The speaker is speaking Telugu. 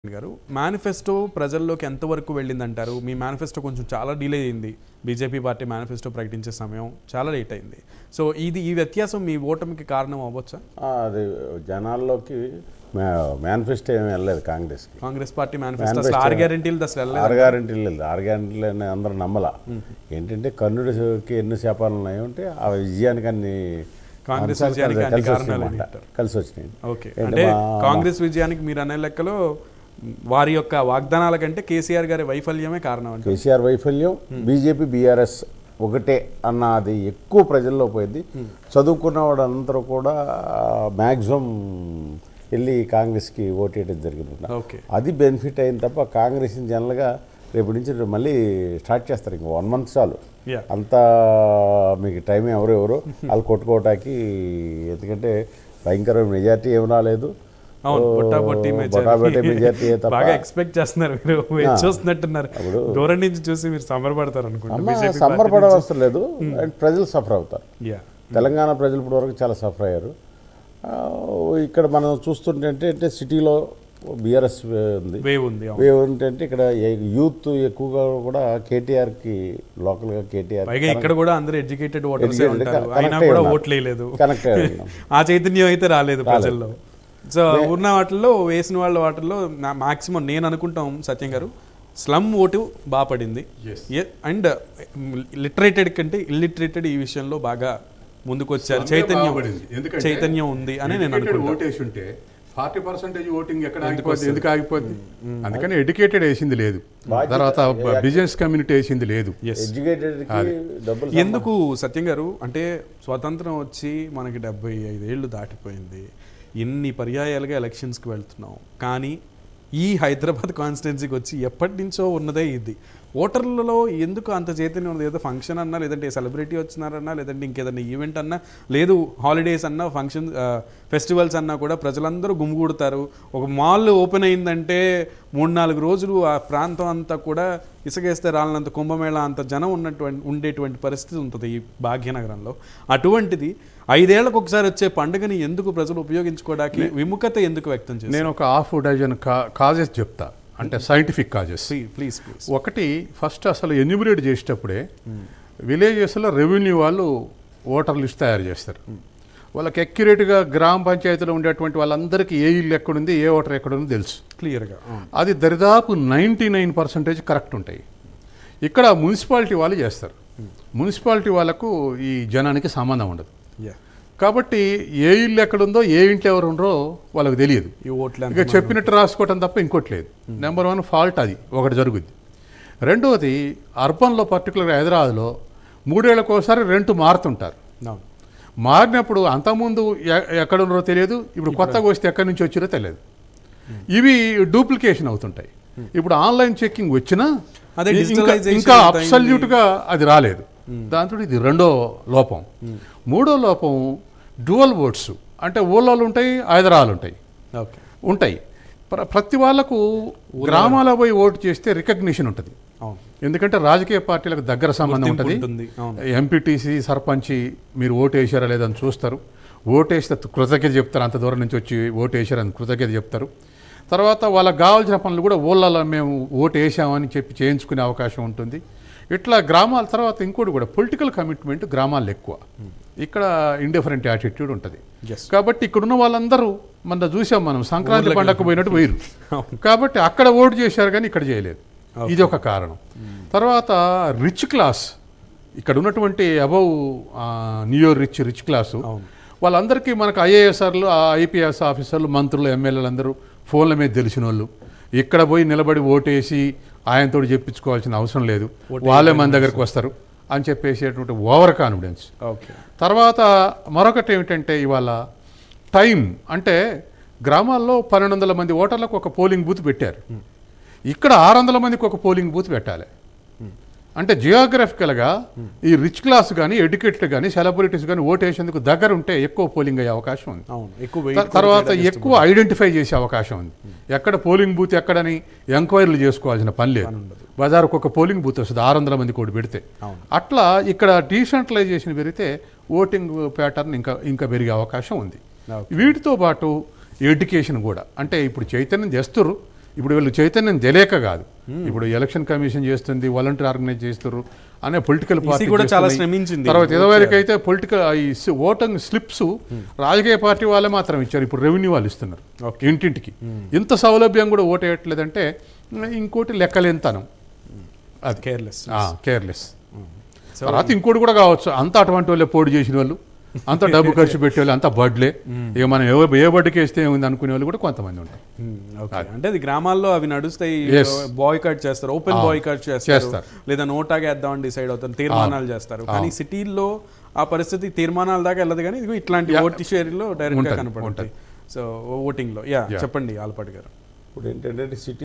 గారు మేనిఫెస్టో ప్రజల్లోకి ఎంతవరకు వెళ్ళిందంటారు మీ మేనిఫెస్టో కొంచెం చాలా డిలే అయింది బీజేపీ పార్టీ మేనిఫెస్టో ప్రకటించే సమయం చాలా లేట్ అయింది సో ఇది ఈ వ్యత్యాసం మీ ఓటమికి కారణం అవ్వచ్చా ఆ, అది జనాల్లోకి మేనిఫెస్టో ఏమీ వెళ్ళలేదు కాంగ్రెస్కి కాంగ్రెస్ పార్టీ మేనిఫెస్టో అసలు Manifesto- ఆరు గ్యారెంటీలు అసలు వెళ్ళలేదు ఆరు గ్యారెంటీలు లేదు ఆరు గ్యారెంటీలు అని అందరూ నమ్మల ఏంటంటే కర్ణుడికి ఎన్ని శాపాలు ఉన్నాయో అంటే ఆ విజయానికి అన్ని కాంగ్రెస్ అంశాలు విజయానికి అన్ని కలిసి కారణాలు వచ్చినాయన్నమాట. అంటారు. కలిసి వచ్చినాయి ఓకే ఏంటి అంటే మా- కాంగ్రెస్ విజయానికి మీరు అనే లెక్కలో వారి యొక్క వాగ్దానాల కంటే కేసీఆర్ గారి వైఫల్యమే కారణం అంటే కేసీఆర్ వైఫల్యం బీజేపీ బీఆర్ఎస్ ఒకటే అన్న అది ఎక్కువ ప్రజల్లో పోయింది చదువుకున్న వాళ్ళందరూ కూడా మ్యాక్సిమం వెళ్ళి కాంగ్రెస్కి ఓటేయడం జరిగింది ఓకే అది బెనిఫిట్ అయింది తప్ప కాంగ్రెస్ జనరల్గా రేపు నుంచి మళ్ళీ స్టార్ట్ చేస్తారు ఇంకా వన్ మంత్ చాలు యా అంత మీకు టైం ఎవరు ఎవరు వాళ్ళు కొట్టుకోవటానికి ఎందుకంటే భయంకరమైన మెజార్టీ ఏం రాలేదు అవును బొట్టాబొట్టి బొట్టాబొట్టి మెజార్టీ తప్ప బాగా ఎక్స్పెక్ట్ చేస్తున్నారు మీరు వెయిట్ ఆ. చూస్తున్నట్టున్నారు అప్పుడు- దూరం నుంచి చూసి మీరు సంబరపడతారు అనుకుంటా అమ్మ బీజేపీ సంబరపడవసరం లేదు అండ్ ప్రజలు సఫర్ అవుతారు యా తెలంగాణ ప్రజలు ఇప్పటి వరకు చాలా సఫర్ అయ్యారు ఆ, ఇక్కడ మనం చూస్తుంటే అంటే సిటీలో బీఆర్ఎస్ ఉంది వేవ్ ఉంది అవును. ఏంటంటే ఇక్కడ యూత్ ఎక్కువగా కూడా కేటీఆర్కి లోకల్గా కేటీఆర్ పైగా ఇక్కడ కూడా అందరూ ఎడ్యుకేటెడ్ ఓటర్స్ Educated, ఉంటారు connect అయినా అయి కూడా ఉన్నారు. ఓట్లు వేయలేదు కనెక్ట్ అయ్యి ఉన్నాం. ఆ చైతన్యం అయితే రాలేదు ప్రజల్లో సో ఉన్న వాటిల్లో వేసిన వాళ్ళ వాటిల్లో మాక్సిమం నేను అనుకుంటాం సత్యం గారు స్లమ్ ఓటు బాగా పడింది అండ్ లిటరేటెడ్ కంటే ఇల్లిటరేటెడ్ ఈ విషయంలో బాగా ముందుకు వచ్చారు చైతన్యం బాగుపడింది. ఎందుకంటే చైతన్యం ఉంది అని నేను Educated అనుకుంటాను ఓటేసి ఉంటే ఫార్టీ పర్సెంటేజ్ ఓటింగ్ ఎక్కడ ఆగిపోద్ది ఎందుకు ఆగిపోద్ది అందుకని ఎడ్యుకేటెడ్ వేసింది లేదు తర్వాత బిజినెస్ కమ్యూనిటీ వేసింది లేదు ఎడ్యుకేటెడ్కి డబ్బులు ఎందుకు సత్యం గారు అంటే స్వతంత్రం వచ్చి మనకి డెబ్బై ఐదేళ్ళు దాటిపోయింది ఎన్ని పర్యాయాలుగా ఎలక్షన్స్కి వెళ్తున్నాం కానీ ఈ హైదరాబాద్ కాన్స్టిట్యున్సీకి వచ్చి ఎప్పటి నుంచో ఉన్నదే ఇది ఓటర్లలో ఎందుకు అంత చైతన్యం ఉంది ఏదో ఫంక్షన్ అన్నా లేదంటే సెలబ్రిటీ వచ్చినారన్నా లేదంటే ఇంకేదన్నా ఈవెంట్ అన్నా లేదు హాలిడేస్ అన్నా ఫంక్షన్ ఫెస్టివల్స్ అన్నా కూడా ప్రజలందరూ గుమిగూడతారు ఒక మాల్ ఓపెన్ అయిందంటే మూడు నాలుగు రోజులు ఆ ప్రాంతం అంతా కూడా ఇసుకేస్తే రాలినంత కుంభమేళ అంత జనం ఉన్నటువంటి ఉండేటువంటి పరిస్థితి ఉంటుంది ఈ భాగ్యనగరంలో అటువంటిది ఐదేళ్లకు ఒకసారి వచ్చే పండుగని ఎందుకు ప్రజలు ఉపయోగించుకోవడానికి విముఖత ఎందుకు వ్యక్తం చేస్తారు నేను ఒక హాఫ్ డజన్ కాజెస్ చెప్తా అంటే సైంటిఫిక్ కాజెస్ ప్లీజ్ ప్లీజ్ ఒకటి ఫస్ట్ అసలు ఎన్యూమిరేట్ చేసేటప్పుడే విలేజెస్లో రెవెన్యూ వాళ్ళు ఓటర్ లిస్ట్ తయారు చేస్తారు వాళ్ళకి అక్యురేట్గా గ్రామ పంచాయతీలో ఉండేటువంటి వాళ్ళందరికీ ఏ ఇల్లు ఎక్కడుంది ఏ ఓటర్ ఎక్కడుంది తెలుసు క్లియర్గా అది దరిదాపు నైంటీ నైన్ పర్సెంటేజ్ కరెక్ట్ ఉంటాయి ఇక్కడ మున్సిపాలిటీ వాళ్ళు చేస్తారు మున్సిపాలిటీ వాళ్ళకు ఈ జనానికి సంబంధం ఉండదు యా కాబట్టి ఏ ఇల్లు ఎక్కడుందో ఏ ఇంట్లో ఎవరు ఉండరో వాళ్ళకి తెలియదు ఈ ఓట్లు ఇక చెప్పినట్టు రాసుకోవటం తప్ప ఇంకోటి లేదు నెంబర్ వన్ ఫాల్ట్ అది ఒకటి జరుగుద్ది రెండవది అర్బన్లో పర్టికులర్ హైదరాబాద్లో మూడేళ్లకు ఒకసారి రెంట్ మారుతుంటారు అవును మారినప్పుడు అంతకుముందు ఎ- ఎక్కడ ఉన్నారో తెలియదు ఇప్పుడు కొత్తగా వస్తే ఎక్కడి నుంచి వచ్చిరో తెలియదు ఇవి డూప్లికేషన్ అవుతుంటాయి ఇప్పుడు ఆన్లైన్ చెక్కింగ్ వచ్చినా అదే ఇంకా- digitalization ఇంకా ఎంత అబ్సల్యూట్ గా అది రాలేదు దాంతో ఇది రెండో లోపం మూడో లోపం డ్యువల్ ఓట్స్ అంటే ఊళ్ళోలు ఉంటాయి హైదరాబాద్ ఉంటాయి ఓకే ఉంటాయి ప్ర- ప్రతి వాళ్ళకు గ్రామాల పోయి ఓటు చేస్తే రికగ్నిషన్ ఉంటుంది అవును ఎందుకంటే రాజకీయ పార్టీలకు దగ్గర సంబంధం గుర్తింపు ఉంటుంది ఉంటుంది అవును ఎంపీటీసీ సర్పంచి మీరు ఓటు వేసారా లేదని చూస్తారు ఓటు వేస్తే కృతజ్ఞత చెప్తారు అంత దూరం నుంచి వచ్చి ఓటు వేసారని కృతజ్ఞత చెప్తారు తర్వాత వాళ్ళకి కావాల్సిన పనులు కూడా ఊళ్ళలో మేము ఓటు వేసామని చెప్పి చేయించుకునే అవకాశం ఉంటుంది ఇట్లా గ్రామాల తర్వాత ఇంకోటి కూడా పొలిటికల్ కమిట్మెంట్ గ్రామాల్లో ఎక్కువ ఇక్కడ ఇండిఫరెంట్ యాటిట్యూడ్ ఉంటుంది Yes. కాబట్టి ఇక్కడ ఉన్న వాళ్ళందరూ మన చూసాం మనం సంక్రాంతి ఊర్లకి పండగకు పోయినట్టు పోయిరు అవును. కాబట్టి అక్కడ ఓటు చేశారు కానీ ఇక్కడ చేయలేదు ఇది ఒక కారణం తర్వాత రిచ్ క్లాస్ ఇక్కడ ఉన్నటువంటి above new rich rich class అవును. వాళ్ళందరికీ మనకు ఐఏఎస్ఆర్లు ఐపీఎస్ ఆఫీసర్లు మంత్రులు ఎమ్మెల్యేలు అందరూ ఫోన్ల మీద తెలిసిన వాళ్ళు ఇక్కడ పోయి నిలబడి ఓటేసి ఆయనతో చెప్పించుకోవాల్సిన అవసరం లేదు వాళ్ళే మన దగ్గరికి వస్తారు అని చెప్పేసేటువంటి ఓవర్ కాన్ఫిడెన్స్ ఓకే తర్వాత మరొకటి ఏమిటంటే ఇవాళ టైం అంటే గ్రామాల్లో పన్నెండు వందల మంది ఓటర్లకు ఒక పోలింగ్ బూత్ పెట్టారు ఇక్కడ ఆరు వందల మందికి ఒక పోలింగ్ బూత్ పెట్టాలి అంటే జియోగ్రఫికల్గా ఈ రిచ్ క్లాస్ కానీ ఎడ్యుకేటెడ్ కానీ సెలబ్రిటీస్ కానీ ఓటేసేందుకు దగ్గర ఉంటే ఎక్కువ పోలింగ్ అయ్యే అవకాశం ఉంది అవును ఎక్కువ త- weight కూడా తర్వాత తేడా ఎక్కువ ఐడెంటిఫై చేసే అవకాశం ఉంది ఎక్కడ పోలింగ్ బూత్ ఎక్కడని ఎంక్వైరీలు చేసుకోవాల్సిన పని లేదు బజారుకు ఒక పోలింగ్ బూత్ వస్తుంది ఆరు వందల మంది కూడా పెడితే అవును. అట్లా ఇక్కడ డీసెంట్రలైజేషన్ పెరిగితే ఓటింగ్ ప్యాటర్న్ ఇంకా ఇంకా పెరిగే అవకాశం ఉంది Okay. వీటితో పాటు ఎడ్యుకేషన్ కూడా అంటే ఇప్పుడు చైతన్యం చేస్తుర్రు ఇప్పుడు వీళ్ళు చైతన్యం తెలియక కాదు ఇప్పుడు ఎలక్షన్ కమిషన్ చేస్తుంది వాలంటీర్ ఆర్గనైజ్ చేస్తారు అనే పొలిటికల్ పార్టీ కూడా చాలా చేస్తున్నాయి. శ్రమించింది. తర్వాత ఇదివరకు అయితే పొలిటికల్ ఈ సి- ఓటింగ్ స్లిప్స్ రాజకీయ పార్టీ వాళ్ళే మాత్రం ఇచ్చారు ఇప్పుడు రెవెన్యూ వాళ్ళు ఇస్తున్నారు ఇంటింటికి ఇంత సౌలభ్యం కూడా ఓటు వేయట్లేదంటే ఇంకోటి లెక్కలేనితనం అది కేర్లెస్ కేర్లెస్ తర్వాత ఇంకోటి కూడా కావచ్చు అంత అటువంటి వాళ్ళే పోటీ చేసిన వాళ్ళు అంత డబ్బు ఖర్చు పెట్టే వాళ్ళు అంత బడ్లే ఇక మనం ఏ ఏ బడ్డుకి వేస్తే ఏముంది అనుకునే వాళ్ళు కూడా కొంతమంది ఉంటారు ఓకే అంటే అది గ్రామాల్లో అవి నడుస్తాయి Yes. బాయ్ కట్ చేస్తారు ఓపెన్ ఆ, బాయ్ కట్ చేస్తారు చేస్తారు. లేదా నోటాగా వేద్దాం డిసైడ్ అవుతారు తీర్మానాలు చేస్తారు కానీ సిటీల్లో ఆ పరిస్థితి తీర్మానాల దాకా వెళ్ళదు కానీ ఇదిగో ఇట్లాంటి ఓటు షేర్లో డైరెక్ట్ గా ఉంటది, కనపడుతుంది ఉంటది. సో ఓటింగ్ లో యా చెప్పండి ఆల్పాటి గారు ఇప్పుడు ఏంటంటే సిటీ